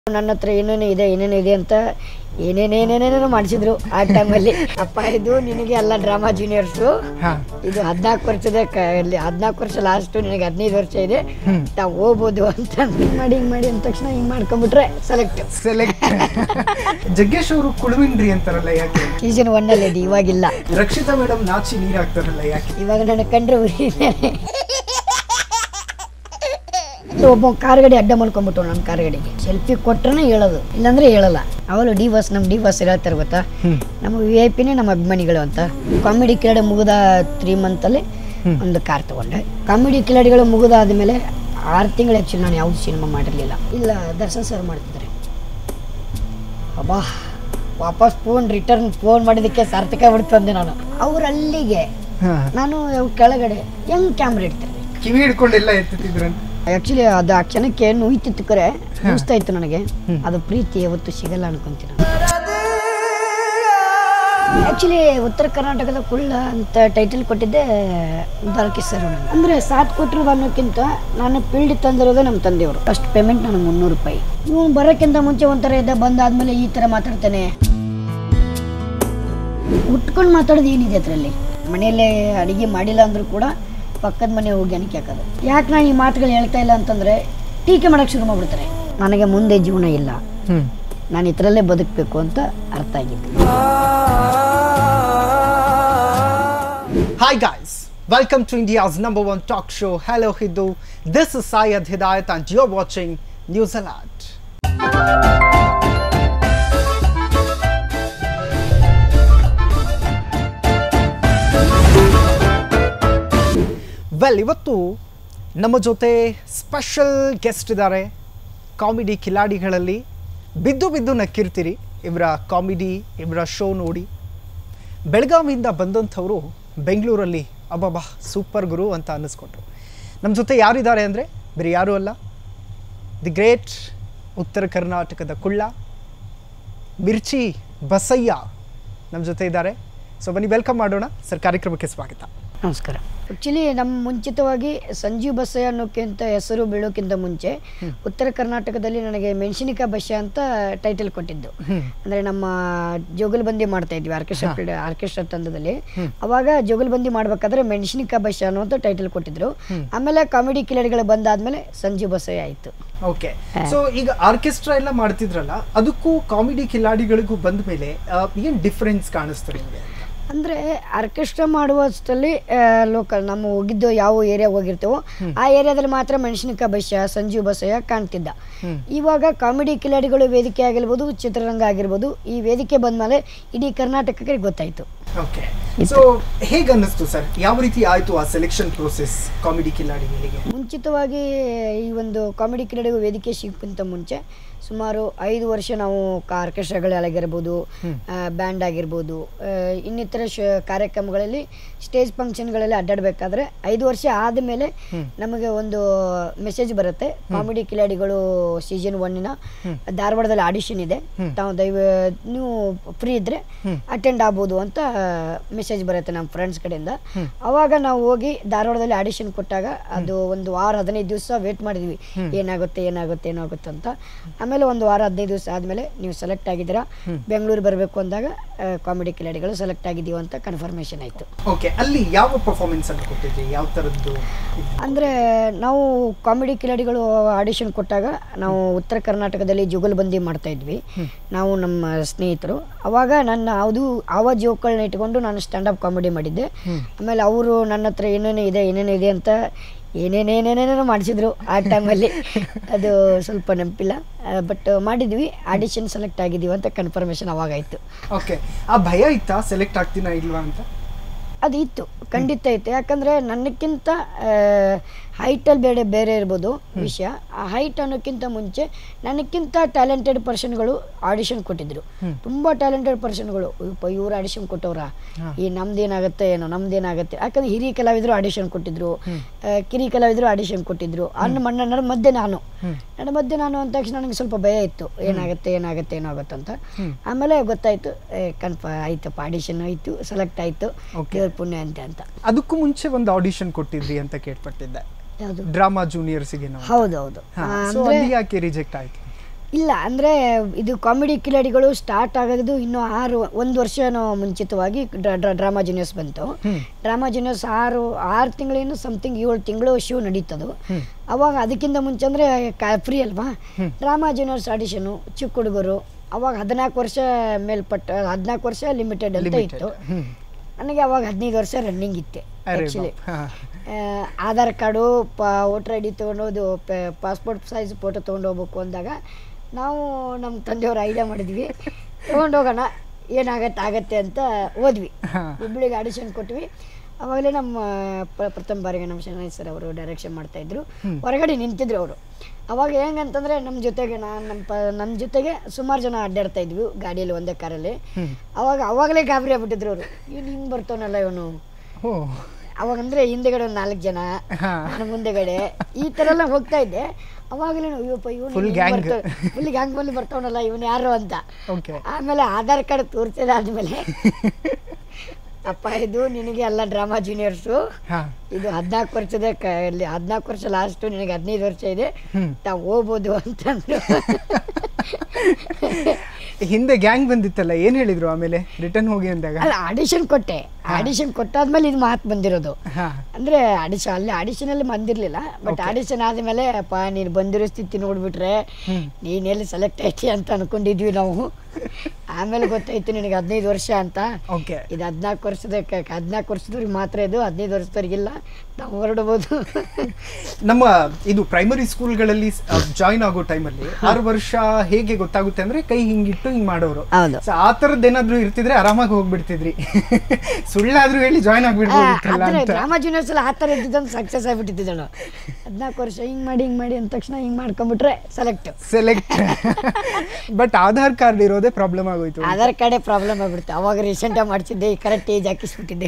ನನ್ನ ಹತ್ರ ಏನೇನು ಇದೆ ಏನೇನು ಇದೆ ಅಂತ ಏನೇನೇನೇನೇನೋ ಮಾಡಿಸಿದ್ರು ಆ ಟೈಮಲ್ಲಿ ಅಪ್ಪ ಇದು ನಿನಗೆ ಎಲ್ಲ ಡ್ರಾಮಾ ಜೂನಿಯರ್ಸು ಹಾ ಇದು ಹದಿನಾಲ್ಕು ವರ್ಷದ ಕ ಇಲ್ಲಿ ಹದಿನಾಲ್ಕು ವರ್ಷ ಲಾಸ್ಟು ನಿನಗೆ ಹದಿನೈದು ವರ್ಷ ಇದೆ ತಾವು ಹೋಗ್ಬೋದು ಅಂತ ಹಿಂಗೆ ಮಾಡಿ ಹಿಂಗೆ ಮಾಡಿ ಅಂದ ತಕ್ಷಣ ಹಿಂಗೆ ಮಾಡ್ಕೊಂಬಿಟ್ರೆ ಸೆಲೆಕ್ಟ್ ಸೆಲೆಕ್ಟ್ ಜಗ್ಗೇಶ್ ಅವರು ಕುಳುವಿನ್ರಿ ಅಂತಾರಲ್ಲ ಯಾಕೆ ಸೀಸನ್ ಒನ್ನಲ್ಲಿ ಇದೆ ಇವಾಗಿಲ್ಲ ರಕ್ಷಿತಾ ಮೇಡಮ್ ನಾಚಿ ನೀರ್ ಹಾಕ್ತಾರಲ್ಲ ಯಾಕೆ ಇವಾಗ ನನ್ನ ಕಂಡ್ರೆ ಉರಿತಾರೆ ಒಬ್ಬ ಕಾರ್ ಗಾಡಿ ಅಡ್ಡ ಮಾಡ್ಕೊಂಡ್ಬಿಟ್ಟು ನನ್ನ ಕಾರ್ ಗಾಡಿಗೆ ಸೆಲ್ಫಿ ಕೊಟ್ರೆ ಹೇಳೋದು ಇಲ್ಲಾಂದ್ರೆ ಹೇಳಲ್ಲ ಅವಳು ಡಿ ಬಸ್ ನಮ್ಮ ಡಿ ಬಸ್ ಹೇಳ್ತಾರೆ ಗೊತ್ತಾ ನಮ್ಮ ವಿ ಐ ಪಿನೇ ನಮ್ಮ ಅಭಿಮಾನಿಗಳು ಅಂತ ಕಾಮಿಡಿ ಕಿಲಾಡಿ ಮುಗಿದ ತ್ರೀ ಮಂತಲ್ಲಿ ಒಂದು ಕಾರ್ ತಗೊಂಡೆ ಕಾಮಿಡಿ ಕಿಲಾಡಿಗಳು ಮುಗಿದಾದ್ಮೇಲೆ ಆರು ತಿಂಗಳು ಆ್ಯಕ್ಚುಲಿ ನಾನು ಯಾವ್ದು ಸಿನಿಮಾ ಮಾಡಿರಲಿಲ್ಲ ಇಲ್ಲ ದರ್ಶನ್ ಸರ್ ಮಾಡ್ತಿದ್ದಾರೆ ಅಬ್ಬಾ ವಾಪಸ್ ಫೋನ್ ರಿಟರ್ನ್ ಫೋನ್ ಮಾಡಿದ್ದಕ್ಕೆ ಸಾರ್ಥಕ ಬಿಡ್ತು ಅಂದೆ ನಾನು ಅವ್ರು ಅಲ್ಲಿಗೆ ಹಾ. ನಾನು ಅವ್ ಕೆಳಗಡೆ ಹೆಂಗ್ ಕ್ಯಾಮ್ರಾ ಇಡ್ತಾರೆ ಕಿವಿ ಹಿಡ್ಕೊಂಡೆಲ್ಲ ಎತ್ತಿದ್ರಂತ ಆ್ಯಕ್ಚುಲಿ ಅದು ಆ ಕ್ಷಣಕ್ಕೆ ನೋಯ್ತಿತ್ತು ಕರೆ ಅನಿಸ್ತಾ ಇತ್ತು ನನಗೆ ಅದು ಪ್ರೀತಿ ಯಾವತ್ತು ಸಿಗಲ್ಲ ಅನ್ಕೊಂತೀನಿ ಆ್ಯಕ್ಚುಲಿ ಉತ್ತರ ಕರ್ನಾಟಕದ ಕುಳ್ಳ ಅಂತ ಟೈಟಲ್ ಕೊಟ್ಟಿದ್ದೆ ದಾಲ್ಕಿ ಸರ್ ಅಂದರೆ ಸಾಥ್ ಕೊಟ್ಟರು ಅನ್ನೋಕ್ಕಿಂತ ನಾನು ಫೀಲ್ಡ್ ತಂದಿರೋದೇ ನಮ್ಮ ತಂದೆಯವರು ಫಸ್ಟ್ ಪೇಮೆಂಟ್ ನನಗೆ ಮುನ್ನೂರು ರೂಪಾಯಿ ಇವ್ನು ಬರೋಕ್ಕಿಂತ ಮುಂಚೆ ಒಂಥರ ಇದ್ದ ಬಂದಾದ್ಮೇಲೆ ಈ ಥರ ಮಾತಾಡ್ತಾನೆ ಉಟ್ಕೊಂಡು ಮಾತಾಡೋದು ಏನಿದೆ ಅದರಲ್ಲಿ ಮನೆಯಲ್ಲೇ ಅಡಿಗೆ ಮಾಡಿಲ್ಲ ಅಂದ್ರೂ ಕೂಡ ಪಕ್ಕದ ಮನೆ ಹೋಗಿ ಅನಿಕೆ ಹಾಕೋದು ಯಾಕೆ ನಾನು ಈ ಮಾತುಗಳು ಹೇಳ್ತಾ ಇಲ್ಲ ಅಂತಂದರೆ ಟೀಕೆ ಮಾಡೋಕ್ಕೆ ಶುರು ಮಾಡ್ಬಿಡ್ತಾರೆ ನನಗೆ ಮುಂದೆ ಜೀವನ ಇಲ್ಲ ಹ್ಮ್ ನಾನು ಇದರಲ್ಲೇ ಬದುಕಬೇಕು ಅಂತ ಅರ್ಥ ಆಗಿದ್ದು Hi guys, welcome to India's number one talk show. Hello Hiddu, this is Syed Hidayat and you're watching News Alert. Well ಇವತ್ತು ನಮ್ಮ ಜೊತೆ ಸ್ಪೆಷಲ್ ಗೆಸ್ಟ್ ಇದ್ದಾರೆ ಕಾಮಿಡಿ ಕಿಲಾಡಿಗಳಲ್ಲಿ ಬಿದ್ದು ಬಿದ್ದು ನಕ್ಕಿರ್ತೀರಿ ಇವರ ಕಾಮಿಡಿ ಇವರ ಶೋ ನೋಡಿ ಬೆಳಗಾವಿಯಿಂದ ಬಂದಂಥವರು ಬೆಂಗಳೂರಲ್ಲಿ ಅಬ್ಬಬ್ಬಾ ಸೂಪರ್ ಗುರು ಅಂತ ಅನ್ನಿಸ್ಕೊಟ್ರು ನಮ್ಮ ಜೊತೆ ಯಾರಿದ್ದಾರೆ ಅಂದರೆ ಬೇರೆ ಯಾರೂ ಅಲ್ಲ ದಿ ಗ್ರೇಟ್ ಉತ್ತರ ಕರ್ನಾಟಕದ ಕುಳ್ಳ ಮಿರ್ಚಿ ಬಸಯ್ಯ ನಮ್ಮ ಜೊತೆ ಇದ್ದಾರೆ ಸೊ ಬನ್ನಿ ವೆಲ್ಕಮ್ ಮಾಡೋಣ ಸರ್ ಕಾರ್ಯಕ್ರಮಕ್ಕೆ ಸ್ವಾಗತ ನಮಸ್ಕಾರ ಆ್ಯಕ್ಚುಲಿ ನಮ್ಮ ಮುಂಚಿತವಾಗಿ ಸಂಜೀವ್ ಬಸಯ್ಯ ಅನ್ನೋಕ್ಕಿಂತ ಹೆಸರು ಬೀಳೋಕ್ಕಿಂತ ಮುಂಚೆ ಉತ್ತರ ಕರ್ನಾಟಕದಲ್ಲಿ ನನಗೆ ಮೆಣಸಿನಿಕಾಯಿ ಬಸ್ಯ ಅಂತ ಟೈಟಲ್ ಕೊಟ್ಟಿದ್ದು ಅಂದರೆ ನಮ್ಮ ಜೋಗಲ್ಬಂದಿ ಮಾಡ್ತಾ ಇದ್ವಿ ಆರ್ಕೆಸ್ಟ್ರಾ ಆರ್ಕೆಸ್ಟ್ರಾ ತಂಡದಲ್ಲಿ ಅವಾಗ ಜೋಗಲ್ಬಂದಿ ಮಾಡ್ಬೇಕಾದ್ರೆ ಮೆಣಸಿನಿಕಾಯಿ ಬಸ್ಯ ಅನ್ನುವಂಥ ಟೈಟಲ್ ಕೊಟ್ಟಿದ್ರು ಆಮೇಲೆ ಕಾಮಿಡಿ ಕಿಲಾಡಿಗಳು ಬಂದಾದ್ಮೇಲೆ ಸಂಜೀವ್ ಬಸಯ್ಯ ಆಯಿತು ಓಕೆ ಸೊ ಈಗ ಆರ್ಕೆಸ್ಟ್ರಾ ಎಲ್ಲ ಮಾಡ್ತಿದ್ರಲ್ಲ ಅದಕ್ಕೂ ಕಾಮಿಡಿ ಕಿಲಾಡಿಗಳಿಗೂ ಬಂದ ಮೇಲೆ ಏನು ಡಿಫ್ರೆನ್ಸ್ ಕಾಣಿಸ್ತು ನಿಮಗೆ ಅಂದರೆ ಆರ್ಕೆಸ್ಟ್ರಾ ಮಾಡುವಷ್ಟರಲ್ಲಿ ಲೋಕಲ್ ನಮ್ಮ ಹೋಗಿದ್ದು ಯಾವ ಏರಿಯಾ ಹೋಗಿರ್ತೇವೋ ಆ ಏರಿಯಾದಲ್ಲಿ ಮಾತ್ರ ಮೆಣಸಿನಕಾಯಿ ಬಸ್ಯ ಸಂಜೀವ್ ಬಸಯ್ಯ ಕಾಣ್ತಿದ್ದ ಇವಾಗ ಕಾಮಿಡಿ ಕಿಲಾಡಿಗಳು ವೇದಿಕೆ ಆಗಿರ್ಬೋದು ಚಿತ್ರರಂಗ ಆಗಿರ್ಬೋದು ಈ ವೇದಿಕೆ ಬಂದಮೇಲೆ ಇಡೀ ಕರ್ನಾಟಕಕ್ಕೆ ಗೊತ್ತಾಯಿತು ಓಕೆ ಸೊ ಹೇಗೆ ಅನ್ನಿಸ್ತು ಸರ್ ಯಾವ ರೀತಿ ಆಯಿತು ಆ ಸೆಲೆಕ್ಷನ್ ಪ್ರೋಸೆಸ್ ಕಾಮಿಡಿ ಕಿಲಾಡಿಗಳಿಗೆ ಮುಂಚಿತವಾಗಿ ಈ ಒಂದು ಕಾಮಿಡಿ ಕ್ರೀಡೆಗೂ ವೇದಿಕೆ ಸಿಗೋಕ್ಕಿಂತ ಮುಂಚೆ ಸುಮಾರು ಐದು ವರ್ಷ ನಾವು ಆರ್ಕೆಸ್ಟ್ರಾಗಳಾಗಿರ್ಬೋದು ಬ್ಯಾಂಡ್ ಆಗಿರ್ಬೋದು ಆ, ಇನ್ನಿತರ ಶ ಕಾರ್ಯಕ್ರಮಗಳಲ್ಲಿ ಸ್ಟೇಜ್ ಫಂಕ್ಷನ್ಗಳಲ್ಲಿ ಅಡ್ಡಾಡಬೇಕಾದ್ರೆ ಐದು ವರ್ಷ ಆದಮೇಲೆ ನಮಗೆ ಒಂದು ಮೆಸೇಜ್ ಬರುತ್ತೆ ಕಾಮಿಡಿ ಕಿಲಾಡಿಗಳು ಸೀಸನ್ ಒನ್ನಿನ ಧಾರವಾಡದಲ್ಲಿ ಆಡಿಷನ್ ಇದೆ ತಾವು ದಯವ ನೀವು ಫ್ರೀ ಇದ್ದರೆ ಅಟೆಂಡ್ ಆಗ್ಬೋದು ಅಂತ ಮೆಸೇಜ್ ಬರುತ್ತೆ ನಮ್ಮ ಫ್ರೆಂಡ್ಸ್ ಕಡೆಯಿಂದ ಅವಾಗ ನಾವು ಹೋಗಿ ಧಾರವಾಡದಲ್ಲಿ ಆಡಿಷನ್ ಕೊಟ್ಟಾಗ ಅದು ಒಂದು ವಾರ ಹದಿನೈದು ದಿವಸ ವೇಟ್ ಮಾಡಿದ್ವಿ ಏನಾಗುತ್ತೆ ಏನಾಗುತ್ತೆ ಏನಾಗುತ್ತೆ ಅಂತ ಆಮೇಲೆ ಒಂದು ವಾರ ಹದಿನೈದು ದಿವಸ ಆದಮೇಲೆ ನೀವು ಸೆಲೆಕ್ಟ್ ಆಗಿದ್ದೀರಾ ಬೆಂಗಳೂರು ಬರಬೇಕು ಅಂದಾಗ ಕಾಮಿಡಿ ಕಿಲಾಡಿಗಳು ಸೆಲೆಕ್ಟ್ ಆಗಿದ್ದೀವಿ ಅಂತ ಕನ್ಫರ್ಮೇಷನ್ ಆಯಿತು ಓಕೆ ಅಲ್ಲಿ ಯಾವ ಪರ್ಫಾರ್ಮೆನ್ಸ್ ಅನ್ನು ಕೊಟ್ಟಿದ್ರಿ ಯಾವ ಥರದ್ದು ಅಂದರೆ ನಾವು ಕಾಮಿಡಿ ಕಿಲಾಡಿಗಳು ಆಡಿಷನ್ ಕೊಟ್ಟಾಗ ನಾವು ಉತ್ತರ ಕರ್ನಾಟಕದಲ್ಲಿ ಜುಗಲ್ಬಂದಿ ಮಾಡ್ತಾ ಇದ್ವಿ ನಾವು ನಮ್ಮ ಸ್ನೇಹಿತರು ಅವಾಗ ನನ್ನ ಅದು ಆವ ಜೋಕಗಳನ್ನ ಇಟ್ಕೊಂಡು ನಾನು ಸ್ಟ್ಯಾಂಡಪ್ ಕಾಮಿಡಿ ಮಾಡಿದ್ದೆ ಆಮೇಲೆ ಅವರು ನನ್ನ ಹತ್ರ ಏನೇನು ಇದೆ ಏನೇನು ಇದೆ ಅಂತ ಏನೇನೇನೇನೇನೋ ಮಾಡಿಸಿದ್ರು ಆ ಟೈಮಲ್ಲಿ ಅದು ಸ್ವಲ್ಪ ನೆನಪಿಲ್ಲ ಬಟ್ ಮಾಡಿದ್ವಿ ಆಡಿಷನ್ ಸೆಲೆಕ್ಟ್ ಆಗಿದ್ದೀವಿ ಅಂತ ಕನ್ಫರ್ಮೇಷನ್ ಅವಾಗಾಯಿತು ಓಕೆ ಆ ಭಯ ಇತ್ತಾ ಸೆಲೆಕ್ಟ್ ಆಗ್ತೀನಾ ಇಲ್ವಾ ಅಂತ ಅದು ಇತ್ತು ಖಂಡಿತ ಇತ್ತು ಯಾಕಂದರೆ ನನಕ್ಕಿಂತ ಹೈಟಲ್ಲಿ ಬೇರೆ ಬೇರೆ ಇರ್ಬೋದು ವಿಷಯ ಆ ಹೈಟ್ ಅನ್ನೋಕ್ಕಿಂತ ಮುಂಚೆ ನನಕ್ಕಿಂತ ಟ್ಯಾಲೆಂಟೆಡ್ ಪರ್ಸನ್ಗಳು ಆಡಿಷನ್ ಕೊಟ್ಟಿದ್ರು ತುಂಬ ಟ್ಯಾಲೆಂಟೆಡ್ ಪರ್ಸನ್ಗಳು ಇವ್ರು ಆಡಿಷನ್ ಕೊಟ್ಟವ್ರ ಈ ನಮ್ದೇನಾಗುತ್ತೆ ಏನೋ ನಮ್ದೇನಾಗುತ್ತೆ ಯಾಕಂದ್ರೆ ಹಿರಿಯ ಕಲಾವಿದರು ಆಡಿಷನ್ ಕೊಟ್ಟಿದ್ರು ಆ, ಕಿರಿ ಕಲಾವಿದರು ಆಡಿಷನ್ ಕೊಟ್ಟಿದ್ರು ಅನ್ನ ಮಣ್ಣ ನನ್ನ ಮಧ್ಯೆ ನಾನು ನನ್ನ ಮಧ್ಯೆ ನಾನು ಅಂದ ತಕ್ಷಣ ನನಗೆ ಸ್ವಲ್ಪ ಭಯ ಇತ್ತು ಏನಾಗುತ್ತೆ ಏನಾಗುತ್ತೆ ಏನಾಗುತ್ತೆ ಅಂತ ಆಮೇಲೆ ಗೊತ್ತಾಯ್ತು ಕನ್ಫ ಆಯ್ತಪ್ಪ ಆಡಿಷನ್ ಆಯಿತು ಸೆಲೆಕ್ಟ್ ಆಯಿತು ದೇವ್ರ ಪುಣ್ಯ ಅಂತೆ ಅಂತ ಅದಕ್ಕೂ ಮುಂಚೆ ಒಂದು ಆಡಿಷನ್ ಕೊಟ್ಟಿದ್ರಿ ಅಂತ ಕೇಳ್ಪಟ್ಟಿದ್ದೆ ಯಾವುದು ಡ್ರಾಮಾ ಜೂನಿಯರ್ಸ್ಗೆ ನಾವು ಹೌದು ಹೌದು ಹಾ, ಆ, so ಅಂದ್ರೆ ಅಲ್ಲಿ ಯಾಕೆ ರಿಜೆಕ್ಟ್ ಆಯ್ತು ಇಲ್ಲ ಅಂದರೆ ಇದು ಕಾಮಿಡಿ ಕಿಲಾಡಿಗಳು ಸ್ಟಾರ್ಟ್ ಆಗೋದು ಇನ್ನೂ ಆರು ಒಂದು ವರ್ಷನೋ ಮುಂಚಿತವಾಗಿ ಡ್ರಾಮಾ ಜೂನಿಯರ್ಸ್ ಬಂತು ಡ್ರಾಮಾ ಜೂನಿಯರ್ಸ್ ಆರು ಆರು ತಿಂಗಳಿಂದ ಸಮಥಿಂಗ್ ಏಳು ತಿಂಗಳು ಶೋ ನಡೀತದು ಅವಾಗ ಅದಕ್ಕಿಂತ ಮುಂಚೆ ಅಂದರೆ ಫ್ರೀ ಅಲ್ವಾ ಡ್ರಾಮಾ ಜೂನಿಯರ್ಸ್ ಆಡಿಷನು ಚಿಕ್ಕ ಹುಡುಗರು ಅವಾಗ ಹದಿನಾಲ್ಕು ವರ್ಷ ಮೇಲ್ಪಟ್ಟ ಹದಿನಾಲ್ಕು ವರ್ಷ ಲಿಮಿಟೆಡ್ ಅಂತ Limited. ಇತ್ತು ಹ್ಮ್. ನನಗೆ ಅವಾಗ ಹದಿನೈದು ವರ್ಷ ರನ್ನಿಂಗ್ ಇತ್ತೆ ಅರೆ ಆ್ಯಕ್ಚುಲಿ ಬಾಪ್. ಹಾ. ಆಧಾರ್ ಕಾರ್ಡು ಪಾ ವೋಟರ್ ಐ ಡಿ ತೊಗೊಂಡೋದು ಪಾಸ್ಪೋರ್ಟ್ ಸೈಜ್ ಫೋಟೋ ತೊಗೊಂಡು ಹೋಗ್ಬೇಕು ಅಂದಾಗ ನಾವು ನಮ್ಮ ತಂದೆಯವ್ರ ಐಡಿಯಾ ಮಾಡಿದ್ವಿ ತೊಗೊಂಡೋಗೋಣ ಏನಾಗತ್ತೆ ಆಗತ್ತೆ ಅಂತ ಹೋದ್ವಿ ಹಾ. ಹುಬ್ಳಿಗೆ ಆಡಿಷನ್ ಕೊಟ್ವಿ ಅವಾಗಲೇ ನಮ್ಮ ಪ್ರ- ಪ್ರಥಮ ಬಾರಿಗೆ ನಮ್ಮ ಶರಣಯ್ಯ ಸರ್ ಅವರು ಡೈರೆಕ್ಷನ್ ಮಾಡ್ತಾಯಿದ್ರು ಹೊರಗಡೆ ನಿಂತಿದ್ರು ಅವರು ಅವಾಗ ಹೆಂಗಂತಂದರೆ ನಮ್ಮ ಜೊತೆಗೆ ನಾನು ನಮ್ಮ ಪ ನನ್ನ ಜೊತೆಗೆ ಸುಮಾರು ಜನ ಅಡ್ಡಾಡ್ತಾ ಇದ್ವಿ ಗಾಡಿಯಲ್ಲಿ ಒಂದೇ ಕಾರಲ್ಲಿ ಅವಾಗ ಅವಾಗಲೇ ಗಾಬರಿ ಆಗ್ಬಿಟ್ಟಿದ್ರು ಅವರು ಇವ್ನು ಹಿಂಗೆ ಬರ್ತಾವನಲ್ಲ ಇವನು ಓ ಅವಾಗ ಅಂದ್ರೆ ಹಿಂದೆಗಡೆ ಒಂದು ನಾಲ್ಕು ಜನ ಹಾ. ನಾನು ಮುಂದೆಗಡೆ ಈ ಥರ ಎಲ್ಲ ಹೋಗ್ತಾ ಇದ್ದೆ ಅವಾಗಲೇ Ayyappa Full gang. Full gang ಬಂದು ಬರ್ತಾವನಲ್ಲ ಇವನು ಯಾರು ಅಂತ ಓಕೆ ಆಮೇಲೆ ಆಧಾರ್ ಕಾರ್ಡ್ ತೋರಿಸಿದ ಆದ್ಮೇಲೆ ಅಪ್ಪ ಇದು ನಿನಗೆ ಎಲ್ಲ ಡ್ರಾಮಾ ಜೂನಿಯರ್ಸು ಹಾ ಇದು ಹದಿನಾಲ್ಕು ವರ್ಷದ ಕ ಇಲ್ಲಿ ಹದಿನಾಲ್ಕು ವರ್ಷ ಲಾಸ್ಟು ನಿನಗೆ ಹದಿನೈದು ವರ್ಷ ಇದೆ ಹ್ಮ್. ತಾವು ಹೋಗ್ಬೋದು ಅಂತಂದ್ರು ಹಿಂದೆ ಗ್ಯಾಂಗ್ ಬಂದಿತ್ತಲ್ಲ ಏನ್ ಹೇಳಿದ್ರು ಆಮೇಲೆ ರಿಟರ್ನ್ ಹೋಗಿ ಅಂದಾಗ ಅಲ್ಲ ಆಡಿಷನ್ ಕೊಟ್ಟೆ ಆಡಿಷನ್ ಕೊಟ್ಟಾದ್ಮೇಲೆ ಇದು ಮಾತು ಬಂದಿರೋದು ಹಾ ಅಂದ್ರೆ ಆಡಿಷನ್ ಅಲ್ಲಿ ಆಡಿಷನ್ ಅಲ್ಲಿ ಬಂದಿರ್ಲಿಲ್ಲ ಬಟ್ ಆಡಿಷನ್ ಆದ್ಮೇಲೆ ಅಪ್ಪ ನೀನು ಬಂದಿರೋ ಸ್ಥಿತಿ ನೋಡ್ಬಿಟ್ರೆ ನೀನ್ ಎಲ್ಲಿ ಸೆಲೆಕ್ಟ್ ಆಯ್ತಿ ಅಂತ ಅನ್ಕೊಂಡಿದ್ವಿ ನಾವು ಆಮೇಲೆ ಗೊತ್ತಾಯ್ತು ನಿನಗೆ ಹದಿನೈದು ವರ್ಷ ಅಂತ ಓಕೆ ಇದು ಹದಿನಾಲ್ಕು ವರ್ಷದ ಹದಿನಾಲ್ಕು ವರ್ಷದವ್ರಿಗೆ ಮಾತ್ರ ಇದು ಹದಿನೈದು ವರ್ಷದವ್ರಿಗಿಲ್ಲ ನಾವು ಹೊರಡ್ಬೋದು ನಮ್ಮ ಇದು ಪ್ರೈಮರಿ ಸ್ಕೂಲ್ಗಳಲ್ಲಿ ಜಾಯಿನ್ ಆಗೋ ಟೈಮಲ್ಲಿ ಆರು ವರ್ಷ ಹೇಗೆ ಗೊತ್ತಾಗುತ್ತೆ ಅಂದ್ರೆ ಕೈ ಹಿಂಗಿಟ್ಟು ಹಿಂಗ್ ಮಾಡೋರು ಹೌದು ಸೊ ಆ ಥರದ್ದು ಏನಾದ್ರು ಇರ್ತಿದ್ರೆ ಆರಾಮಾಗಿ ಹೋಗ್ಬಿಡ್ತಿದ್ರಿ ಸುಳ್ಳಾದ್ರೂ ಹೇಳಿ ಜಾಯಿನ್ ಆಗ್ಬಿಡ್ಬೋದಿತ್ತಲ್ಲ ಆದ್ರೆ ಅಂತ ಡ್ರಾಮಾ ಜೂನಿಯರ್ಸ್ ಎಲ್ಲ ಆ ಥರ ಇದ್ದಿದ್ದೊಂದು ಸಕ್ಸಸ್ ಆಗಿಬಿಟ್ಟಿದ್ದೆ ನಾನು ಹದಿನಾಲ್ಕು ವರ್ಷ ಹಿಂಗ್ ಮಾಡಿ ಹಿಂಗ್ ಮಾಡಿ ಅಂದ ತಕ್ಷಣ ಹಿಂಗ್ ಮಾಡ್ಕೊಂಡ್ಬಿಟ್ರೆ select select but Aadhaar card ಇರೋದೇ ಪ್ರಾಬ್ಲಮ್ ಆಗೋಯ್ತು ಆಧಾರ್ ಕಾರ್ಡೇ ಪ್ರಾಬ್ಲಮ್ ಆಗ್ಬಿಡ್ತು ಅವಾಗ ರೀಸೆಂಟಾಗಿ ಮಾಡಿಸಿದ್ದೆ ಕರೆಕ್ಟ್ ಏಜ್ ಹಾಕಿಸ್ಬಿಟ್ಟಿದ್ದೆ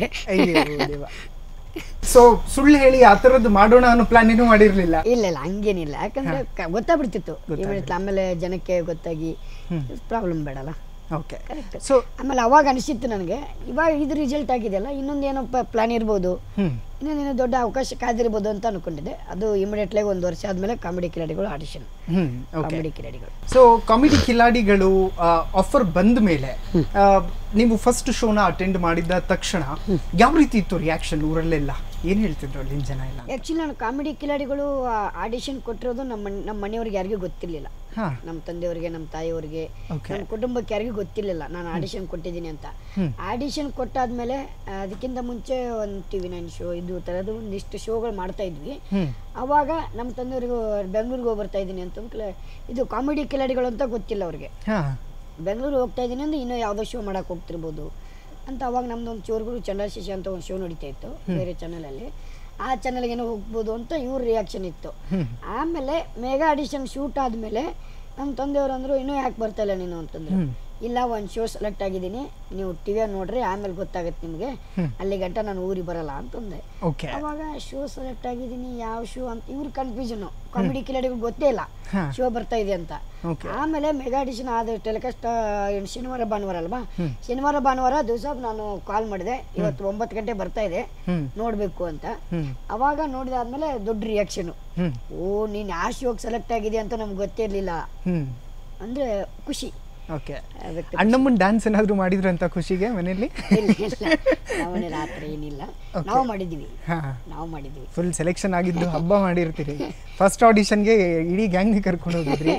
ಸೊ ಸುಳ್ಳು ಹೇಳಿ ಆ ಥರದ್ದು ಮಾಡೋಣ ಅನ್ನೋ ಪ್ಲಾನ್ ಏನೂ ಮಾಡಿರ್ಲಿಲ್ಲ ಇಲ್ಲ ಇಲ್ಲ ಹಂಗೇನಿಲ್ಲ ಯಾಕಂದ್ರೆ ಕ- ಗೊತ್ತಾಗ್ಬಿಡ್ತಿತ್ತು ಇಮಿಡಿಯೇಟ್ಲಿ ಆಮೇಲೆ ಜನಕ್ಕೆ ಗೊತ್ತಾಗಿ ಪ್ರಾಬ್ಲಮ್ ಬೇಡಲ್ಲ ಓಕೆ ಕರೆಕ್ಟ್ ಸೊ ಆಮೇಲೆ ಅವಾಗ ಅನಿಸಿತ್ತು ನನಗೆ ಇವಾಗ ಇದು ರಿಸಲ್ಟ್ ಆಗಿದೆಯಲ್ಲ ಇನ್ನೊಂದೇನೋ ಪ್ಲಾನ್ ಇರ್ಬೋದು ಹ್ಮ್ ಇನ್ನೊಂದೇನೋ ದೊಡ್ಡ ಅವಕಾಶ ಕಾದಿರ್ಬೋದು ಅಂತ ಅನ್ಕೊಂಡಿದ್ದೆ ಅದು ಇಮಿಡಿಯೇಟ್ಲಿ ಒಂದು ವರ್ಷ ಆದ್ಮೇಲೆ ಕಾಮಿಡಿ ಕಿಲಾಡಿಗಳು ಆಡಿಷನ್ ಹ್ಮ್ ಓಕೆ ಕಾಮಿಡಿ ಕಿಲಾಡಿಗಳು ಸೊ ಕಾಮಿಡಿ ಕಿಲಾಡಿಗಳು ಆಫರ್ ಬಂದ ಮೇಲೆ ಆ, ನೀವು ಫಸ್ಟ್ ಶೋನ ಅಟೆಂಡ್ ಮಾಡಿದ ತಕ್ಷಣ ಯಾವ ರೀತಿ ಇತ್ತು ರಿಯಾಕ್ಷನ್ ಊರಲ್ಲೆಲ್ಲ ಏನ್ ಹೇಳ್ತಿದ್ರು ಅಲ್ಲಿನ ಜನ ಎಲ್ಲ ಆ್ಯಕ್ಚುಲಿ ನಾನು ಕಾಮಿಡಿ ಕಿಲಾಡಿಗಳು ಆಡಿಷನ್ ಕೊಟ್ಟಿರೋದು ನಮ್ಮ ಮನೆ- ನಮ್ಮ ಮನೆಯವ್ರಿಗೆ ಯಾರಿಗೂ ಗೊತ್ತಿರಲಿಲ್ಲ ಹಾ ನಮ್ಮ ತಂದೆಯವ್ರಿಗೆ ನಮ್ಮ ತಾಯಿಯವ್ರಿಗೆ Okay. ನಮ್ಮ ಕುಟುಂಬಕ್ಕೆ ಯಾರಿಗೂ ಗೊತ್ತಿರಲಿಲ್ಲ ನಾನು ಆಡಿಷನ್ ಕೊಟ್ಟಿದ್ದೀನಿ ಅಂತ ಆಡಿಷನ್ ಕೊಟ್ಟಾದ್ಮೇಲೆ ಆ, ಅದಕ್ಕಿಂತ ಮುಂಚೆ ಒಂದು ಟಿ ವಿ ನೈನ್ ಶೋ ಇದು ಥರದ್ದು ಒಂದಿಷ್ಟು ಶೋಗಳು ಮಾಡ್ತಾ ಇದ್ವಿ ಹ್ಮ್ ಅವಾಗ ನಮ್ಮ ತಂದೆಯವ್ರಿಗೂ ಬೆಂಗಳೂರಿಗೆ ಹೋಗಿ ಬರ್ತಾ ಇದ್ದೀನಿ ಅಂತ ಅಂದ್ಕೂಡ್ಲೆ ಇದು ಕಾಮಿಡಿ ಕಿಲಾಡಿಗಳು ಅಂತ ಗೊತ್ತಿಲ್ಲ ಅವ್ರಿಗೆ ಹಾ ಬೆಂಗಳೂರು ಹೋಗ್ತಾ ಇದ್ದೀನಿ ಅಂದ್ರೆ ಇನ್ನೂ ಯಾವುದೋ ಶೋ ಮಾಡಕ್ಕೆ ಹೋಗ್ತಿರ್ಬೋದು ಅಂತ ಅವಾಗ ನಮ್ದು ಒಂದು ಚೋರ್ಗುರು ಚಂದ್ರಶೇಷ ಅಂತ ಒಂದು ಶೋ ನಡೀತಾ ಇತ್ತು ಬೇರೆ ಚಾನಲಲ್ಲಿ ಆ ಚಾನಲ್ಗೇನೋ ಹೋಗ್ಬೋದು ಅಂತ ಇವ್ರ ರಿಯಾಕ್ಷನ್ ಇತ್ತು ಆಮೇಲೆ ಮೇಗಾ ಆಡಿಷನ್ ಶೂಟ್ ಆದಮೇಲೆ ನಮ್ಮ ತಂದೆಯವರು ಅಂದರು ಇನ್ನೂ ಯಾಕೆ ಬರ್ತಾ ಇಲ್ಲ ನೀನು ಅಂತಂದ್ರು ಇಲ್ಲ ಒಂದು ಶೋ ಸೆಲೆಕ್ಟ್ ಆಗಿದ್ದೀನಿ ನೀವು ಟಿ ವಿಯಲ್ಲಿ ನೋಡ್ರಿ ಆಮೇಲೆ ಗೊತ್ತಾಗುತ್ತೆ ನಿಮಗೆ ಅಲ್ಲಿ ಗಂಟ ನಾನು ಊರಿಗೆ ಬರಲ್ಲ ಅಂತಂದೆ ಓಕೆ ಅವಾಗ ಶೋ ಸೆಲೆಕ್ಟ್ ಆಗಿದ್ದೀನಿ ಯಾವ ಶೋ ಅಂತ ಇವ್ರ ಕನ್ಫ್ಯೂಷನ್ ಕಾಮಿಡಿ ಕಿಲಾಡಿಗಳು ಗೊತ್ತೇ ಇಲ್ಲ ಹಾ. ಶೋ ಬರ್ತಾ ಇದೆ ಅಂತ Okay. ಆಮೇಲೆ ಮೆಗಾ ಆಡಿಷನ್ ಆದ ಟೆಲಿಕಾಸ್ಟ್ ಶನಿವಾರ ಭಾನುವಾರ ಅಲ್ವಾ ಶನಿವಾರ ಭಾನುವಾರ ದಿವಸ ನಾನು ಕಾಲ್ ಮಾಡಿದೆ ಇವತ್ತು ಒಂಬತ್ತು ಗಂಟೆ ಬರ್ತಾ ಇದೆ ಹ್ಮ್ ನೋಡಬೇಕು ಅಂತ ಹ್ಮ್ ಅವಾಗ ನೋಡಿದಾದ್ಮೇಲೆ ದೊಡ್ಡ ರಿಯಾಕ್ಷನು ಹ್ಮ್ ಓ ನೀನು ಆ ಶೋಗೆ ಸೆಲೆಕ್ಟ್ ಆಗಿದೆ ಅಂತ ನಮ್ಗೆ ಗೊತ್ತಿರಲಿಲ್ಲ ಹ್ಮ್ ಅಂದರೆ ಖುಷಿ ಓಕೆ ಅದಕ್ಕೆ ಅಣ್ಣಮ್ಮನ್ ಡ್ಯಾನ್ಸ್ ಏನಾದ್ರು ಮಾಡಿದ್ರು ಅಂತ ಖುಷಿಗೆ ಮನೆಯಲ್ಲಿ ಇಲ್ಲ ಇಲ್ಲ ನಾವೇನು ಆ ಥರ ಏನಿಲ್ಲ ನಾವು ಮಾಡಿದ್ದೀವಿ ಹಾ ನಾವು ಮಾಡಿದ್ದೀವಿ ಫುಲ್ ಸೆಲೆಕ್ಷನ್ ಆಗಿದ್ದು ಹಬ್ಬ ಮಾಡಿರ್ತೀರಿ ಫಸ್ಟ್ ಆಡಿಷನ್ಗೆ ಇಡೀ ಗ್ಯಾಂಗ್ನೇ ಕರ್ಕೊಂಡು ಹೋಗಿದ್ರಿ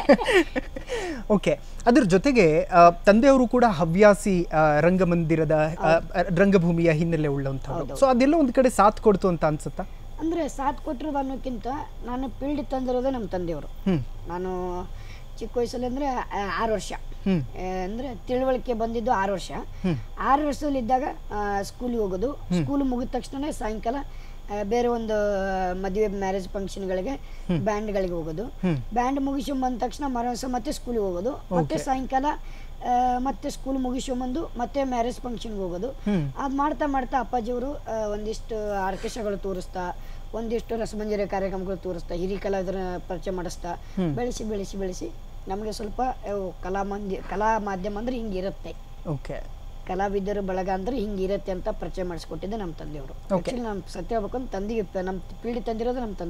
ಓಕೆ ಅದ್ರ ಜೊತೆಗೆ ಆ, ತಂದೆಯವರು ಕೂಡ ಹವ್ಯಾಸಿ ಆ, ರಂಗಮಂದಿರದ ಆ, ರಂಗಭೂಮಿಯ ಹಿನ್ನೆಲೆ ಉಳ್ಳಂಥವ್ರು ಸೊ ಅದೆಲ್ಲ ಒಂದು ಕಡೆ ಸಾಥ್ ಕೊಡ್ತು ಅಂತ ಅನ್ಸುತ್ತಾ ಅಂದರೆ ಸಾಥ್ ಕೊಟ್ಟಿರೋದು ಅನ್ನೋಕ್ಕಿಂತ ನಾನು ಫೀಲ್ಡ್ ತಂದಿರೋದೇ ನಮ್ಮ ತಂದೆಯವರು ಹ್ಮ್ ನಾನು ಚಿಕ್ಕ ವಯಸ್ಸಲ್ಲಿ ಅಂದರೆ ಆರು ವರ್ಷ ಹ್ಮ್ ಅಂದರೆ ತಿಳುವಳಿಕೆ ಬಂದಿದ್ದು ಆರು ವರ್ಷ ಆರು ವರ್ಷದಲ್ಲಿದ್ದಾಗ ಸ್ಕೂಲಿಗೆ ಹೋಗೋದು ಸ್ಕೂಲ್ ಮುಗಿದ ತಕ್ಷಣ ಸಾಯಂಕಾಲ ಆ, ಬೇರೆ ಒಂದು ಮದುವೆ ಮ್ಯಾರೇಜ್ ಫಂಕ್ಷನ್ಗಳಿಗೆ ಬ್ಯಾಂಡ್ಗಳಿಗೆ ಹೋಗೋದು ಬ್ಯಾಂಡ್ ಮುಗಿಸ್ಕೊಂಡ್ ಬಂದ ತಕ್ಷಣ ಮರುದಿವಸ ಮತ್ತೆ ಸ್ಕೂಲಿಗೆ ಹೋಗೋದು ಮತ್ತೆ ಸಾಯಂಕಾಲ ಆ, ಮತ್ತೆ ಸ್ಕೂಲ್ ಮುಗಿಸ್ಕೊಂಬಂದು ಮತ್ತೆ ಮ್ಯಾರೇಜ್ ಫಂಕ್ಷನ್ಗೆ ಹೋಗೋದು ಅದು ಮಾಡ್ತಾ ಮಾಡ್ತಾ ಅಪ್ಪಾಜಿಯವರು ಆ, ಒಂದಿಷ್ಟು ಆರ್ಕೆಸ್ಟ್ರಾಗಳು ತೋರಿಸ್ತಾ ಒಂದಿಷ್ಟು ರಸಮಂಜರಿ ಕಾರ್ಯಕ್ರಮಗಳು ತೋರಿಸ್ತಾ ಹಿರಿಯ ಕಲಾವಿದರ ಪರಿಚಯ ಮಾಡಿಸ್ತಾ ಬೆಳೆಸಿ ಬೆಳೆಸಿ ಬೆಳೆಸಿ ನಮಗೆ ಸ್ವಲ್ಪ ಅವು ಕಲಾ ಮಂದಿ ಕಲಾ ಮಾಧ್ಯಮ ಅಂದ್ರೆ ಹಿಂಗಿರುತ್ತೆ ಓಕೆ ಕಲಾವಿದರು ಬಳಗ ಅಂದ್ರೆ ಹಿಂಗಿರುತ್ತೆ ಅಂತ ಪರಿಚಯ ಮಾಡಿಸ್ಕೊಟ್ಟಿದ್ದೆ ನಮ್ಮ ತಂದೆಯವರು ಆ್ಯಕ್ಚುಲಿ ನಮ್ಮ ಸತ್ಯ ಹೇಳ್ಬೇಕು ಅಂದ್ರೆ ತಂದೆಗೆ ನಮ್ಮ ಪೀಳಿ ತಂದಿರೋದು ನಮ್ಮ ತಂದೆಯವರು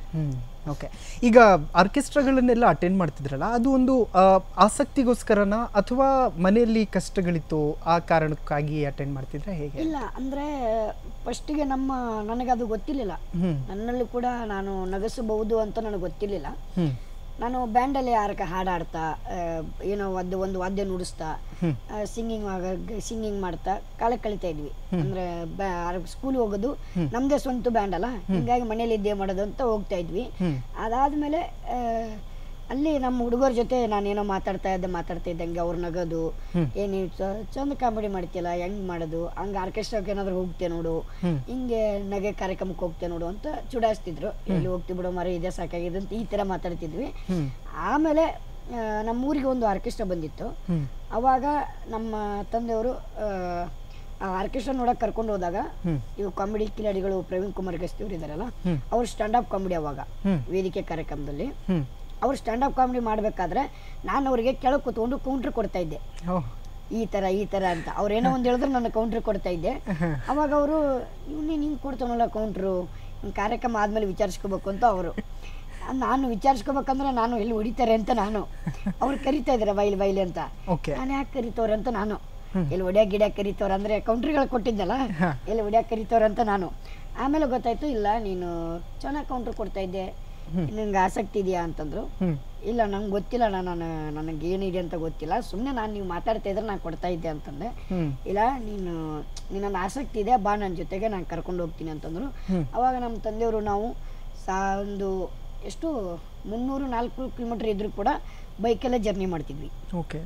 ಹ್ಮ್ ಓಕೆ ಈಗ ಆರ್ಕೆಸ್ಟ್ರಾಗಳನ್ನೆಲ್ಲ ಅಟೆಂಡ್ ಮಾಡ್ತಿದ್ರಲ್ಲ ಅದು ಒಂದು ಆ, ಆಸಕ್ತಿಗೋಸ್ಕರನ ಅಥವಾ ಮನೆಯಲ್ಲಿ ಕಷ್ಟಗಳಿತ್ತು ಆ ಕಾರಣಕ್ಕಾಗಿ ಅಟೆಂಡ್ ಮಾಡ್ತಿದ್ರೆ ಹೇಗೆ ಇಲ್ಲ ಅಂದರೆ ಫಸ್ಟಿಗೆ ನಮ್ಮ ನನಗದು ಗೊತ್ತಿರಲಿಲ್ಲ ಹ್ಮ್ ನನ್ನಲ್ಲಿ ಕೂಡ ನಾನು ನಗಸಬಹುದು ಅಂತ ನನಗೆ ಗೊತ್ತಿರಲಿಲ್ಲ ಹ್ಮ್ ನಾನು ಬ್ಯಾಂಡಲ್ಲಿ ಯಾರಕ ಹಾಡಾಡ್ತಾ ಆ, ಏನೋ ಒಂದು ಒಂದು ವಾದ್ಯ ನುಡಿಸ್ತಾ ಹ್ಮ್. ಸಿಂಗಿಂಗ್ ಸಿಂಗಿಂಗ್ ಮಾಡ್ತಾ ಕಾಲ ಕಳಿತಾ ಇದ್ವಿ ಅಂದ್ರೆ ಸ್ಕೂಲ್ ಹೋಗೋದು ನಮ್ದೇ ಸ್ವಂತ ಬ್ಯಾಂಡ್ ಅಲ್ಲ ಹಿಂಗಾಗಿ ಮನೇಲಿ ಇದ್ದೇ ಮಾಡೋದು ಅಂತ ಹೋಗ್ತಾ ಇದ್ವಿ ಹ್ಮ್. ಅದಾದ್ಮೇಲೆ ಆ, ಅಲ್ಲಿ ನಮ್ಮ ಹುಡುಗರ ಜೊತೆ ನಾನೇನೋ ಮಾತಾಡ್ತಾ ಇದ್ದೆ ಮಾತಾಡ್ತಾ ಇದ್ದಂಗೆ ಅವ್ರು ನಗೋದು ಏನಿ ಚಂದ ಕಾಮಿಡಿ ಮಾಡ್ತಿಯಲ್ಲ ಹೆಂಗ್ ಮಾಡೋದು ಹಂಗ ಆರ್ಕೆಸ್ಟ್ರಾಕ್ಕೆ ಏನಾದ್ರು ಹೋಗ್ತೆ ನೋಡು ಹಿಂಗೆ ನಗೆ ಕಾರ್ಯಕ್ರಮಕ್ಕೆ ಹೋಗ್ತೆ ನೋಡು ಅಂತ ಚುಡಾಯಿಸ್ತಿದ್ರು ಎಲ್ಲಿ ಹೋಗ್ತಿ ಬಿಡೋ ಮರ ಇದೆ ಸಾಕಾಗಿದೆ ಅಂತ ಈ ತರ ಮಾತಾಡ್ತಿದ್ವಿ ಹ್ಮ್. ಆಮೇಲೆ ಆ, ನಮ್ಮ ಊರಿಗೆ ಒಂದು ಆರ್ಕೆಸ್ಟ್ರಾ ಬಂದಿತ್ತು ಹ್ಮ್. ಅವಾಗ ನಮ್ಮ ತಂದೆಯವರು ಆ ಆರ್ಕೆಸ್ಟ್ರಾ ನೋಡಕ್ ಕರ್ಕೊಂಡು ಹೋದಾಗ ಹ್ಮ್. ಇವು ಕಾಮಿಡಿ ಕಿಲಾಡಿಗಳು ಪ್ರವೀಣ್ ಕುಮಾರ್ ಗಸ್ತಿ ಅವರು ಇದಾರಲ್ಲ ಹ್ಮ್. ಅವ್ರು ಸ್ಟ್ಯಾಂಡ್ ಅಪ್ ಕಾಮಿಡಿ ಅವಾಗ ಹ್ಮ್. ವೇದಿಕೆ ಕಾರ್ಯಕ್ರಮದಲ್ಲಿ ಹ್ಮ್ ಅವ್ರು ಸ್ಟ್ಯಾಂಡ್ ಅಪ್ ಕಾಮಿಡಿ ಮಾಡಬೇಕಾದ್ರೆ ನಾನು ಅವರಿಗೆ ಕೆಳಗೆ ಕೂತ್ಕೊಂಡು ಕೌಂಟ್ರ್ ಕೊಡ್ತಾ ಇದ್ದೆ ಓ ಈ ಥರ ಈ ಥರ ಅಂತ ಅವ್ರು ಏನೋ ಒಂದು ಹೇಳಿದ್ರೆ ನಾನು ಕೌಂಟ್ರ್ ಕೊಡ್ತಾ ಇದ್ದೆ ಅವಾಗ ಅವರು ಇವನೇನು ಹಿಂಗೆ ಕೊಡ್ತಾನಲ್ಲ ಕೌಂಟ್ರು ಕಾರ್ಯಕ್ರಮ ಆದಮೇಲೆ ವಿಚಾರಿಸ್ಕೋಬೇಕು ಅಂತ ಅವರು ನಾನು ವಿಚಾರಿಸ್ಕೋಬೇಕಂದ್ರೆ ನಾನು ಎಲ್ಲಿ ಹೊಡಿತಾರೆ ಅಂತ ನಾನು ಅವ್ರು ಕರಿತಾ ಇದ್ದಾರೆ ಬೈಲಿ ಬೈಲಿ ಅಂತ ಓಕೆ ನಾನು ಯಾಕೆ ಕರಿತವ್ರೆ ಅಂತ ನಾನು ಎಲ್ಲಿ ಹೊಡ್ಯಾಕ ಗಿಡ್ಯಾಕ ಕರಿತವ್ರ ಅಂದ್ರೆ ಕೌಂಟ್ರಿಗಳು ಕೊಟ್ಟಿದ್ದಲ್ಲ ಹಾ. ಎಲ್ಲಿ ಹೊಡ್ಯಾಕ ಕರಿತವ್ರ ಅಂತ ನಾನು ಆಮೇಲೆ ಗೊತ್ತಾಯ್ತು ಇಲ್ಲ ನೀನು ಚೆನ್ನಾಗಿ ಕೌಂಟ್ರ್ ಕೊಡ್ತಾ ಇದ್ದೆ ನಿನ್ಗೆ ಆಸಕ್ತಿ ಇದೆಯಾ ಅಂತಂದ್ರು ಹ್ಮ್ ಇಲ್ಲ ನಂಗೆ ಗೊತ್ತಿಲ್ಲ ನಾನು ನನಗೆ ಏನಿದೆ ಅಂತ ಗೊತ್ತಿಲ್ಲ ಸುಮ್ಮನೆ ನಾನು ನೀವು ಮಾತಾಡ್ತಾ ಇದ್ರೆ ನಾನು ಕೊಡ್ತಾ ಇದ್ದೆ ಅಂತಂದೆ ಹ್ಮ್ ಇಲ್ಲ ನೀನು ನಿನ್ನ ಆಸಕ್ತಿ ಇದೆ ಬಾ ನನ್ನ ಜೊತೆಗೆ ನಾನು ಕರ್ಕೊಂಡು ಹೋಗ್ತೀನಿ ಅಂತಂದ್ರು ಹ್ಮ್. ಅವಾಗ ನಮ್ಮ ತಂದೆಯವರು ನಾವು ಸಾ ಒಂದು ಎಷ್ಟು ಮುನ್ನೂರು ನಾಲ್ಕು ಕಿಲೋಮೀಟ್ರ್ ಇದ್ರೂ ಕೂಡ ಬೈಕಲ್ಲೇ ಜರ್ನಿ ಮಾಡ್ತಿದ್ವಿ ಓಕೆ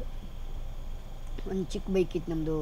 ಒಂದು ಚಿಕ್ಕ ಬೈಕ್ ಇತ್ತು ನಮ್ಮದು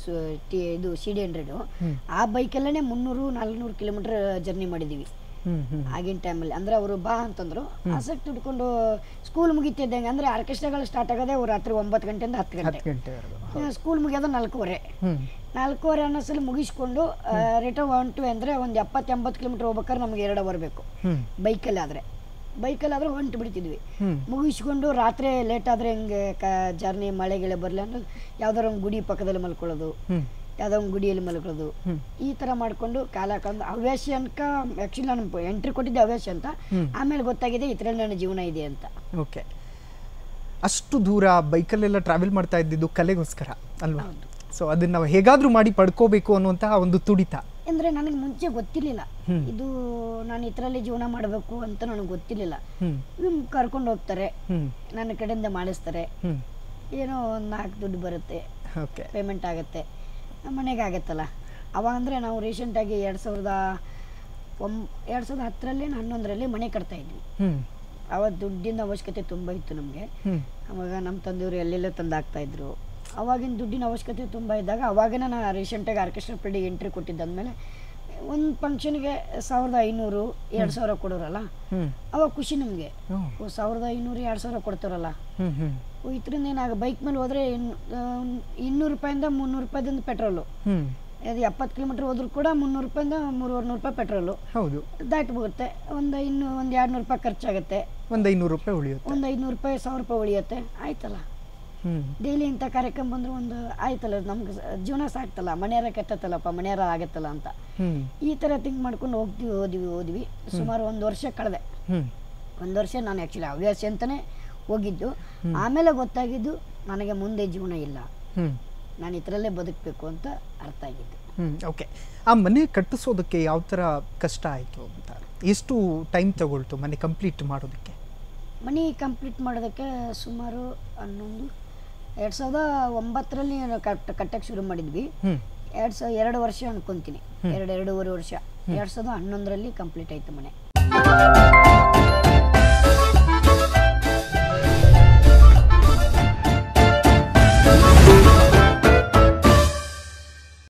ಇದು ಸಿ ಡಿ ಹಂಡ್ರೆಡು ಹ್ಮ್. ಆ ಬೈಕಲ್ಲೇ ಮುನ್ನೂರು ನಾಲ್ಕುನೂರು ಕಿಲೋಮೀಟ್ರ್ ಜರ್ನಿ ಮಾಡಿದ್ದೀವಿ ಹ್ಮ್ ಹ್ಮ್ ಆಗಿನ ಟೈಮಲ್ಲಿ ಅಂದ್ರೆ ಅವರು ಬಾ ಅಂತಂದ್ರು ಆಸಕ್ತಿ ಹಿಡ್ಕೊಂಡು ಸ್ಕೂಲ್ ಮುಗಿತಿದ್ದಂಗೆ ಅಂದ್ರೆ ಆರ್ಕೆಸ್ಟ್ರಾಗಳು ಸ್ಟಾರ್ಟ್ ಆಗೋದೇ ಅವ್ರು ರಾತ್ರಿ ಒಂಬತ್ತು ಗಂಟೆಯಿಂದ ಹತ್ತು ಗಂಟೆ ಹತ್ತು ಗಂಟೆವರೆಗೂ ಸ್ಕೂಲ್ ಮುಗಿಯೋದು ನಾಲ್ಕೂವರೆ ಹ್ಮ್ ನಾಲ್ಕೂವರೆ ಅನ್ನೋ ಸಲ ಮುಗಿಸ್ಕೊಂಡು ರಿಟರ್ನ್ ಹೊಂಟು ಅಂದರೆ ಒಂದು ಎಪ್ಪತ್ತು ಎಂಬತ್ತು ಕಿಲೋಮೀಟ್ರ್ ಹೋಗ್ಬೇಕಾದ್ರೆ ನಮಗೆ ಎರಡು ಬರಬೇಕು ಹ್ಮ್ ಬೈಕಲ್ಲಿ ಆದರೆ ಬೈಕಲ್ಲಿ ಆದರೆ ಹೊಂಟು ಬಿಡ್ತಿದ್ವಿ ಹ್ಮ್ ಮುಗಿಸ್ಕೊಂಡು ರಾತ್ರಿ ಲೇಟ್ ಆದರೆ ಹಿಂಗೆ ಕ ಜರ್ನಿ ಮಳೆ ಗಿಳೆ ಬರಲಿ ಅಂದ್ರೆ ಯಾವ್ದಾರ ಒಂದು ಗುಡಿ ಪಕ್ಕದಲ್ಲಿ ಮಲ್ಕೊಳ್ಳೋದು ಹ್ಮ್ ಯಾವುದೋ ಒಂದು ಗುಡಿಯಲ್ಲಿ ಮಲ್ಕೊಳ್ಳೋದು ಹ್ಮ್. ಈ ಥರ ಮಾಡಿಕೊಂಡು ಕಾಲ ಕಳೆದು ಹವ್ಯಾಸಿ ಅನ್ಕ ಆ್ಯಕ್ಚುಲಿ ನಾನು ಎಂಟ್ರಿ ಕೊಟ್ಟಿದ್ದೆ ಹವ್ಯಾಸಿ ಅಂತ ಹ್ಮ್. ಆಮೇಲೆ ಗೊತ್ತಾಗಿದೆ ಇದರಲ್ಲಿ ನನ್ನ ಜೀವನ ಇದೆ ಅಂತ ಓಕೆ ಅಷ್ಟು ದೂರ ಬೈಕಲ್ಲೆಲ್ಲ ಟ್ರಾವೆಲ್ ಮಾಡ್ತಾ ಇದ್ದಿದ್ದು ಕಲೆಗೋಸ್ಕರ ಅಲ್ವಾ ಹೌದು. ಸೊ ಅದನ್ನ ನಾವು ಹೇಗಾದ್ರೂ ಮಾಡಿ ಪಡ್ಕೋಬೇಕು ಅನ್ನುವಂತಹ ಒಂದು ತುಡಿತ ಅಂದರೆ ನನಗೆ ಮುಂಚೆ ಗೊತ್ತಿರಲಿಲ್ಲ ಹ್ಮ್. ಇದು ನಾನು ಇದರಲ್ಲಿ ಜೀವನ ಮಾಡಬೇಕು ಅಂತ ನನಗೆ ಗೊತ್ತಿರಲಿಲ್ಲ ಹ್ಮ್ ಇವ್ನು ಕರ್ಕೊಂಡು ಹೋಗ್ತಾರೆ ಹ್ಮ್ ನನ್ನ ಕಡೆಯಿಂದ ಮಾಡಿಸ್ತಾರೆ ಹ್ಮ್ ಏನೋ ಒಂದು ನಾಲ್ಕು ದುಡ್ಡು ಬರುತ್ತೆ ಓಕೆ ಪೇಮೆಂಟ್ ಆಗುತ್ತೆ ಮನೆಗೆ ಆಗುತ್ತಲ್ಲ ಅವಾಗ ಅಂದರೆ ನಾವು ರೀಸೆಂಟಾಗಿ ಎರಡು ಸಾವಿರದ ಒಂಬ ಎರಡು ಸಾವಿರದ ಹತ್ತರಲ್ಲಿ ಹನ್ನೊಂದರಲ್ಲಿ ಮನೆ ಕಟ್ತಾ ಇದ್ವಿ ಹ್ಮ್ ಆವತ್ತು ದುಡ್ಡಿನ ಅವಶ್ಯಕತೆ ತುಂಬ ಇತ್ತು ನಮಗೆ ಹ್ಮ್ ಅವಾಗ ನಮ್ಮ ತಂದೆಯವರು ಎಲ್ಲೆಲ್ಲ ತಂದು ಹಾಕ್ತಾಯಿದ್ರು ಅವಾಗಿನ ದುಡ್ಡಿನ ಅವಶ್ಯಕತೆ ತುಂಬ ಇದ್ದಾಗ ಅವಾಗೇ ನಾನು ರೀಸೆಂಟಾಗಿ ಆರ್ಕೆಸ್ಟ್ರಾ ಪೀಲ್ಡಿಗೆ ಎಂಟ್ರಿ ಕೊಟ್ಟಿದ್ದಾದ್ಮೇಲೆ ಒಂದು ಫಂಕ್ಷನ್ಗೆ ಸಾವಿರದ ಐನೂರು ಎರಡು ಸಾವಿರ ಕೊಡೋರಲ್ಲ ಹ್ಮ್ ಅವಾಗ ಖುಷಿ ನಮಗೆ ಓ, ಓ ಸಾವಿರದ ಐನೂರು ಎರಡು ಸಾವಿರ ಕೊಡ್ತಾರಲ್ಲ ಹ್ಮ್ ಹ್ಮ್ ಓ ಇದರಿಂದ ಏನಾಗ ಬೈಕ್ ಮೇಲೆ ಹೋದರೆ ಇನ್ನೂರು ರೂಪಾಯಿಂದ ಮುನ್ನೂರು ರೂಪಾಯಿದಿಂದ ಪೆಟ್ರೋಲು ಹ್ಮ್ ಅದು ಎಪ್ಪತ್ತು ಕಿಲೋಮೀಟ್ರ್ ಹೋದ್ರೂ ಕೂಡ ಮುನ್ನೂರು ರೂಪಾಯಿಂದ ಮೂರುವರೆ ನೂರು ರೂಪಾಯಿ ಪೆಟ್ರೋಲು ಹೌದು ದಾಟ್ಬಿಡುತ್ತೆ ಒಂದು ಇನ್ನೂ ಒಂದು ಎರಡು ನೂರು ರೂಪಾಯಿ ಖರ್ಚಾಗುತ್ತೆ ಒಂದು ಐನೂರು ರೂಪಾಯಿ ಉಳಿಯುತ್ತೆ ಒಂದು ಐದುನೂರು ರೂಪಾಯಿ ಸಾವಿರ ರೂಪಾಯಿ ಉಳಿಯುತ್ತೆ ಆಯ್ತಲ್ಲ ಹ್ಮ್ ಡೈಲಿ ಇಂಥ ಕಾರ್ಯಕ್ರಮ ಬಂದ್ರೆ ಒಂದು ಆಯ್ತಲ್ಲ ನಮ್ಗೆ ಜೀವನ ಸಾಕ್ತಲ್ಲ ಮನೆಯಾರ ಕೆಟ್ಟತ್ತಲ್ಲಪ್ಪ ಮನೆಯಾರ ಆಗತ್ತಲ್ಲ ಅಂತ ಹ್ಮ್ ಈ ಥರ ಥಿಂಕ್ ಮಾಡ್ಕೊಂಡು ಹೋಗ್ತೀವಿ ಓದ್ವಿ ಓದ್ವಿ ಸುಮಾರು ಒಂದು ವರ್ಷ ಕಳೆದೆ ಹ್ಮ್ ಒಂದು ವರ್ಷ ನಾನು ಆ್ಯಕ್ಚುಲಿ ಹವ್ಯಾಸಿ ಅಂತಲೇ ಹೋಗಿದ್ದು ಆಮೇಲೆ ಗೊತ್ತಾಗಿದ್ದು ನನಗೆ ಮುಂದೆ ಜೀವನ ಇಲ್ಲ ಹ್ಮ್ ನಾನು ಇದರಲ್ಲೇ ಬದುಕಬೇಕು ಅಂತ ಅರ್ಥ ಆಗಿದ್ದು ಹ್ಮ್ ಓಕೆ ಆ ಮನೆ ಕಟ್ಟಿಸೋದಕ್ಕೆ ಯಾವ ಥರ ಕಷ್ಟ ಆಯಿತು ಅಂತ ಎಷ್ಟು ಟೈಮ್ ತಗೊಳ್ತು ಮನೆ ಕಂಪ್ಲೀಟ್ ಮಾಡೋದಕ್ಕೆ ಮನಿ ಕಂಪ್ಲೀಟ್ ಮಾಡೋದಕ್ಕೆ ಸುಮಾರು ಹನ್ನೊಂದು ಎರಡು ಸಾವಿರದ ಒಂಬತ್ತರಲ್ಲಿ ಕಟ್ ಕಟ್ಟಕ್ಕೆ ಶುರು ಮಾಡಿದ್ವಿ ಹ್ಮ್ ಎರಡು ಸಾವಿರ ಎರಡು ವರ್ಷ ಅನ್ಕೊಂತೀನಿ ಎರಡು ಎರಡೂವರೆ ವರ್ಷ ಎರಡು ಸಾವಿರದ ಹನ್ನೊಂದರಲ್ಲಿ ಕಂಪ್ಲೀಟ್ ಆಯ್ತು ಮನೆ